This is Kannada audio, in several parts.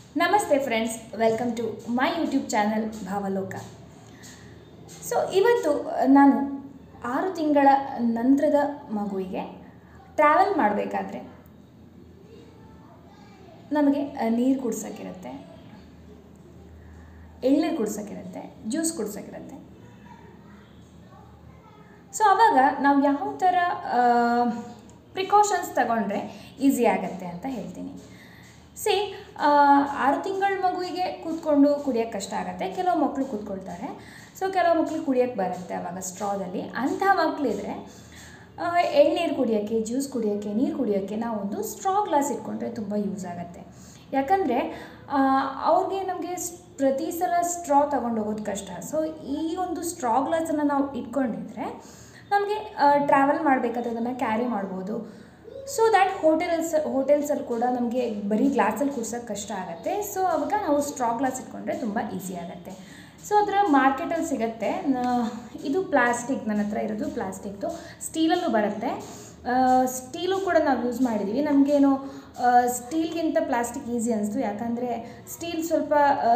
ನಮಸ್ತೆ friends welcome to my YouTube channel Bhavaloka so ಇವತ್ತು ನಾನು ಆರು ತಿಂಗಳ ನಂತರದ ಮಗುವಿಗೆ ಟ್ರಾವೆಲ್ ಮಾಡಬೇಕಾದ್ರೆ ನಮಗೆ ನೀರು ಕುಡ್ಸೋಕ್ಕಿರುತ್ತೆ ಎಳ್ನೀರು ಕುಡ್ಸೋಕ್ಕಿರುತ್ತೆ ಜ್ಯೂಸ್ ಕುಡ್ಸೋಕ್ಕಿರುತ್ತೆ ಸೊ ಆವಾಗ ನಾವು ಯಾವ ಥರ ಪ್ರಿಕಾಷನ್ಸ್ ತಗೊಂಡ್ರೆ ಈಸಿ ಆಗುತ್ತೆ ಅಂತ ಹೇಳ್ತೀನಿ ಸಿ ಆರು ತಿಂಗಳ ಮಗುವಿಗೆ ಕೂತ್ಕೊಂಡು ಕುಡಿಯೋಕ್ಕೆ ಕಷ್ಟ ಆಗುತ್ತೆ ಕೆಲವು ಮಕ್ಕಳು ಕೂತ್ಕೊಳ್ತಾರೆ ಸೊ ಕೆಲವು ಮಕ್ಕಳು ಕುಡಿಯೋಕ್ಕೆ ಬರುತ್ತೆ ಅವಾಗ ಸ್ಟ್ರಾದಲ್ಲಿ ಅಂಥ ಮಕ್ಕಳಿದ್ರೆ ಎಳ್ನೀರು ಕುಡಿಯೋಕ್ಕೆ ಜ್ಯೂಸ್ ಕುಡಿಯೋಕ್ಕೆ ನೀರು ಕುಡಿಯೋಕ್ಕೆ ನಾವೊಂದು ಸ್ಟ್ರಾ ಗ್ಲಾಸ್ ಇಟ್ಕೊಂಡ್ರೆ ತುಂಬ ಯೂಸ್ ಆಗುತ್ತೆ ಯಾಕಂದರೆ ಅವ್ರಿಗೆ ನಮಗೆ ಪ್ರತಿ ಸಲ ಸ್ಟ್ರಾ ತೊಗೊಂಡು ಹೋಗೋದು ಕಷ್ಟ ಸೊ ಈ ಒಂದು ಸ್ಟ್ರಾ ಗ್ಲಾಸನ್ನು ನಾವು ಇಟ್ಕೊಂಡಿದ್ರೆ ನಮಗೆ ಟ್ರಾವೆಲ್ ಮಾಡಬೇಕಾದ್ರೆ ಅದನ್ನು ಕ್ಯಾರಿ ಮಾಡ್ಬೋದು ಸೊ ದ್ಯಾಟ್ ಹೋಟೆಲ್ಸ್ ಹೋಟೆಲ್ಸಲ್ಲಿ ಕೂಡ ನಮಗೆ ಬರೀ ಗ್ಲಾಸಲ್ಲಿ ಕುಡ್ಸೋಕ್ಕೆ ಕಷ್ಟ ಆಗುತ್ತೆ ಸೊ ಅವಾಗ ನಾವು ಸ್ಟ್ರಾ ಗ್ಲಾಸ್ ಇಟ್ಕೊಂಡ್ರೆ ತುಂಬ ಈಸಿ ಆಗುತ್ತೆ ಸೊ ಅದರ ಮಾರ್ಕೆಟಲ್ಲಿ ಸಿಗುತ್ತೆ ನ- ಇದು ಪ್ಲಾಸ್ಟಿಕ್ ನನ್ನ ಹತ್ರ ಇರೋದು ಪ್ಲಾಸ್ಟಿಕ್ದು ಸ್ಟೀಲಲ್ಲೂ ಬರುತ್ತೆ ಸ್ಟೀಲು ಕೂಡ ನಾವು ಯೂಸ್ ಮಾಡಿದ್ದೀವಿ ನಮಗೇನು ಸ್ಟೀಲ್ಗಿಂತ ಪ್ಲಾಸ್ಟಿಕ್ ಈಸಿ ಅನಿಸ್ತು ಯಾಕಂದರೆ ಸ್ಟೀಲ್ ಸ್ವಲ್ಪ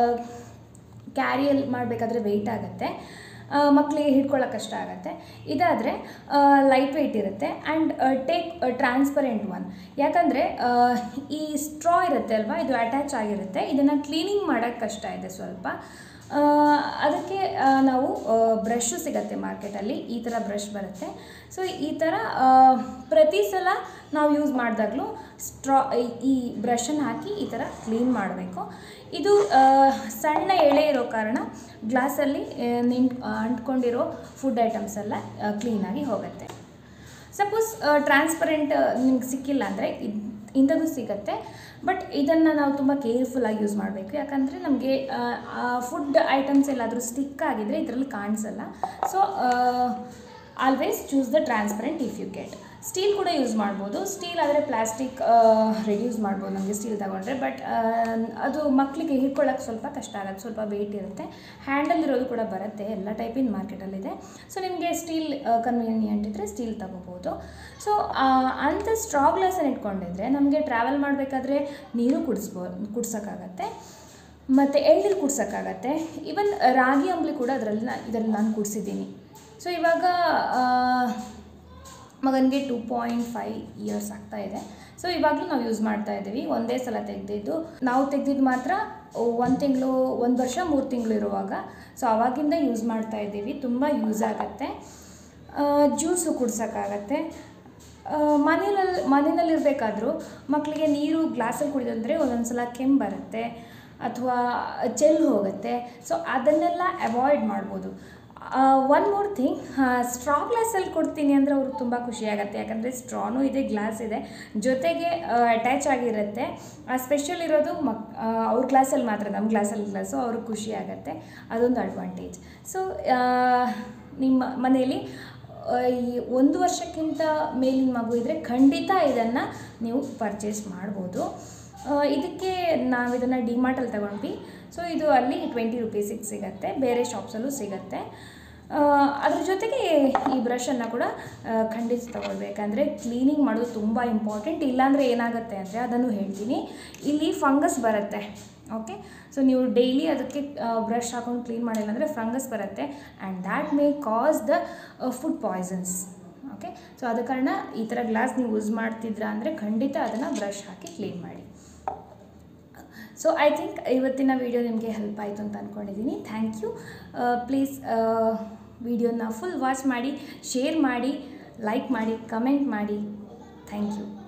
ಕ್ಯಾರಿಯಲ್ಲಿ ಮಾಡಬೇಕಾದ್ರೆ ವೆಯ್ಟ್ ಆಗುತ್ತೆ ಮಕ್ಕಳಿಗೆ ಹಿಡ್ಕೊಳ್ಳೋಕೆ ಕಷ್ಟ ಆಗುತ್ತೆ ಇದಾದರೆ ಲೈಟ್ ವೆಯ್ಟ್ ಇರುತ್ತೆ ಆ್ಯಂಡ್ ಟೇಕ್ ಟ್ರಾನ್ಸ್ಪರೆಂಟ್ ಒನ್ ಯಾಕಂದರೆ ಈ ಸ್ಟ್ರಾ ಇರುತ್ತೆ ಅಲ್ವಾ ಇದು ಅಟ್ಯಾಚ್ ಆಗಿರುತ್ತೆ ಇದನ್ನು ಕ್ಲೀನಿಂಗ್ ಮಾಡೋಕ್ಕೆ ಕಷ್ಟ ಇದೆ ಸ್ವಲ್ಪ ಆ, ಅದಕ್ಕೆ ಆ, ನಾವು ಬ್ರಷು ಸಿಗುತ್ತೆ ಮಾರ್ಕೆಟಲ್ಲಿ ಈ ಥರ ಬ್ರಷ್ ಬರುತ್ತೆ ಸೊ ಈ ಥರ ಆ, ಪ್ರತಿ ಸಲ ನಾವು ಯೂಸ್ ಮಾಡಿದಾಗಲೂ ಸ್ಟ್ರಾ ಈ ಬ್ರಷನ್ನು ಹಾಕಿ ಈ ಥರ ಕ್ಲೀನ್ ಮಾಡಬೇಕು ಇದು ಆ, ಸಣ್ಣ ಎಳೆ ಇರೋ ಕಾರಣ ಗ್ಲಾಸಲ್ಲಿ ನಿಂಟ್ ಅಂಟ್ಕೊಂಡಿರೋ ಫುಡ್ ಐಟಮ್ಸ್ ಎಲ್ಲ ಕ್ಲೀನಾಗಿ ಹೋಗುತ್ತೆ ಸಪೋಸ್ ಟ್ರಾನ್ಸ್ಪರೆಂಟ್ ನಿಮ್ಗೆ ಸಿಕ್ಕಿಲ್ಲ ಅಂದರೆ ಇದು ಇಂಥದ್ದು ಸಿಗುತ್ತೆ ಬಟ್ ಇದನ್ನು ನಾವು ತುಂಬ ಕೇರ್ಫುಲ್ಲಾಗಿ ಯೂಸ್ ಮಾಡಬೇಕು ಯಾಕಂದರೆ ನಮಗೆ ಫುಡ್ ಐಟಮ್ಸ್ ಎಲ್ಲಾದರೂ ಸ್ಟಿಕ್ ಆಗಿದ್ರೆ ಇದರಲ್ಲಿ ಕಾಣಿಸಲ್ಲ so always choose the transparent if you get steel ಕೂಡ ಯೂಸ್ ಮಾಡ್ಬೋದು ಸ್ಟೀಲ್ ಆದರೆ ಪ್ಲಾಸ್ಟಿಕ್ ರೆಡ್ಯೂಸ್ ಮಾಡ್ಬೋದು ನಮಗೆ ಸ್ಟೀಲ್ ತಗೊಂಡ್ರೆ ಬಟ್ ಅದು ಮಕ್ಕಳಿಗೆ ಹಿಡ್ಕೊಳ್ಳೋಕೆ ಸ್ವಲ್ಪ ಕಷ್ಟ ಆಗುತ್ತೆ ಸ್ವಲ್ಪ ವೆಯ್ಟ್ ಇರುತ್ತೆ ಹ್ಯಾಂಡಲ್ ಇರೋದು ಕೂಡ ಬರುತ್ತೆ ಎಲ್ಲ ಟೈಪಿನ ಮಾರ್ಕೆಟಲ್ಲಿದೆ ಸೊ ನಿಮಗೆ ಸ್ಟೀಲ್ ಕನ್ವೀನಿಯೆಂಟ್ ಇದ್ದರೆ ಸ್ಟೀಲ್ ತಗೋಬೋದು ಸೊ ಅಂಥ ಸ್ಟ್ರಾ ಗ್ಲಾಸನ್ನು ಇಟ್ಕೊಂಡಿದ್ರೆ ನಮಗೆ ಟ್ರಾವೆಲ್ ಮಾಡಬೇಕಾದ್ರೆ ನೀರು ಕುಡಿಸ್ಬೋ ಕುಡ್ಸೋಕ್ಕಾಗತ್ತೆ ಮತ್ತು ಎಳ್ನೀರು ಕುಡ್ಸೋಕ್ಕಾಗತ್ತೆ ಈವನ್ ರಾಗಿ ಅಂಬ್ಲಿ ಕೂಡ ಅದರಲ್ಲಿ ನಾ ಇದರಲ್ಲಿ ನಾನು ಕುಡಿಸಿದ್ದೀನಿ ಸೊ ಇವಾಗ ಮಗನಿಗೆ ಟೂ ಪಾಯಿಂಟ್ ಫೈವ್ ಇಯರ್ಸ್ ಆಗ್ತಾ ಇದೆ ಸೊ ಇವಾಗಲೂ ನಾವು ಯೂಸ್ ಮಾಡ್ತಾ ಇದ್ದೀವಿ ಒಂದೇ ಸಲ ತೆಗೆದಿದ್ದು ನಾವು ತೆಗೆದಿದ್ದು ಮಾತ್ರ ಒಂದು ತಿಂಗಳು ಒಂದು ವರ್ಷ ಮೂರು ತಿಂಗಳು ಇರುವಾಗ ಸೊ ಅವಾಗಿಂದ ಯೂಸ್ ಮಾಡ್ತಾ ಇದ್ದೀವಿ ತುಂಬ ಯೂಸ್ ಆಗುತ್ತೆ ಜ್ಯೂಸು ಕುಡ್ಸೋಕ್ಕಾಗತ್ತೆ ಮನೆಯಲ್ಲಿ ಮನೆಯಲ್ಲಿರಬೇಕಾದ್ರೂ ಮಕ್ಕಳಿಗೆ ನೀರು ಗ್ಲಾಸಲ್ಲಿ ಕುಡಿದಂದರೆ ಒಂದೊಂದು ಸಲ ಕೆಮ್ಮು ಬರುತ್ತೆ ಅಥವಾ ಚೆಲ್ ಹೋಗುತ್ತೆ ಸೊ ಅದನ್ನೆಲ್ಲ ಅವಾಯ್ಡ್ ಮಾಡ್ಬೋದು ಒನ್ ಮೋರ್ ಥಿಂಗ್ ಸ್ಟ್ರಾ ಗ್ಲಾಸಲ್ಲಿ ಕೊಡ್ತೀನಿ ಅಂದರೆ ಅವ್ರಿಗೆ ತುಂಬ ಖುಷಿಯಾಗತ್ತೆ ಯಾಕಂದರೆ ಸ್ಟ್ರಾನು ಇದೆ ಗ್ಲಾಸ್ ಇದೆ ಜೊತೆಗೆ ಅಟ್ಯಾಚ್ ಆಗಿರುತ್ತೆ ಆ ಸ್ಪೆಷಲ್ ಇರೋದು ಮಕ್ ಅವ್ರ ಗ್ಲಾಸಲ್ಲಿ ಮಾತ್ರ ನಮ್ಮ ಗ್ಲಾಸಲ್ಲಿ ಇಲ್ಲ ಸೊ ಅವ್ರಿಗೆ ಖುಷಿ ಆಗುತ್ತೆ ಅದೊಂದು ಅಡ್ವಾಂಟೇಜ್ ಸೊ ನಿಮ್ಮ ಮನೆಯಲ್ಲಿ ಆ, ಈ ಒಂದು ವರ್ಷಕ್ಕಿಂತ ಮೇಲಿನ ಮಗು ಇದ್ದರೆ ಖಂಡಿತ ಇದನ್ನು ನೀವು ಪರ್ಚೇಸ್ ಮಾಡ್ಬೋದು ಆ, ಇದಕ್ಕೆ ನಾವು ಇದನ್ನು ಡಿಮಾರ್ಟಲ್ಲಿ ತಗೊಂಡ್ವಿ ಸೊ ಇದು ಅಲ್ಲಿ ಟ್ವೆಂಟಿ ರುಪೀಸಿಗೆ ಸಿಗುತ್ತೆ ಬೇರೆ ಶಾಪ್ಸಲ್ಲೂ ಸಿಗುತ್ತೆ ಆ, ಅದ್ರ ಜೊತೆಗೆ ಈ ಬ್ರಷನ್ನು ಕೂಡ ಆ, ಖಂಡಿತ ತಗೊಳ್ಬೇಕಂದ್ರೆ ಕ್ಲೀನಿಂಗ್ ಮಾಡೋದು ತುಂಬ ಇಂಪಾರ್ಟೆಂಟ್ ಇಲ್ಲಾಂದರೆ ಏನಾಗುತ್ತೆ ಅಂದರೆ ಅದನ್ನು ಹೇಳ್ತೀನಿ ಇಲ್ಲಿ ಫಂಗಸ್ ಬರುತ್ತೆ ಓಕೆ ಸೊ ನೀವು ಡೈಲಿ ಅದಕ್ಕೆ ಬ್ರಷ್ ಹಾಕೊಂಡು ಕ್ಲೀನ್ ಮಾಡಿಲ್ಲ ಅಂದರೆ ಫಂಗಸ್ ಬರುತ್ತೆ and that may cause the food poisons okay so ಆದ ಕಾರಣ ಈ ಥರ ಗ್ಲಾಸ್ ನೀವು ಯೂಸ್ ಮಾಡ್ತಿದ್ರಾ ಅಂದರೆ ಖಂಡಿತ ಅದನ್ನು ಬ್ರಷ್ ಹಾಕಿ ಕ್ಲೀನ್ ಮಾಡಿ ಸೊ ಐ ಥಿಂಕ್ ಇವತ್ತಿನ ವಿಡಿಯೋ ನಿಮಗೆ ಹೆಲ್ಪ್ ಆಯಿತು ಅಂತ ಅಂದ್ಕೊಂಡಿದ್ದೀನಿ ಥ್ಯಾಂಕ್ ಯು ಪ್ಲೀಸ್ ವಿಡಿಯೋನ ಫುಲ್ ವಾಚ್ ಮಾಡಿ ಶೇರ್ ಮಾಡಿ ಲೈಕ್ ಮಾಡಿ ಕಮೆಂಟ್ ಮಾಡಿ ಥ್ಯಾಂಕ್ ಯು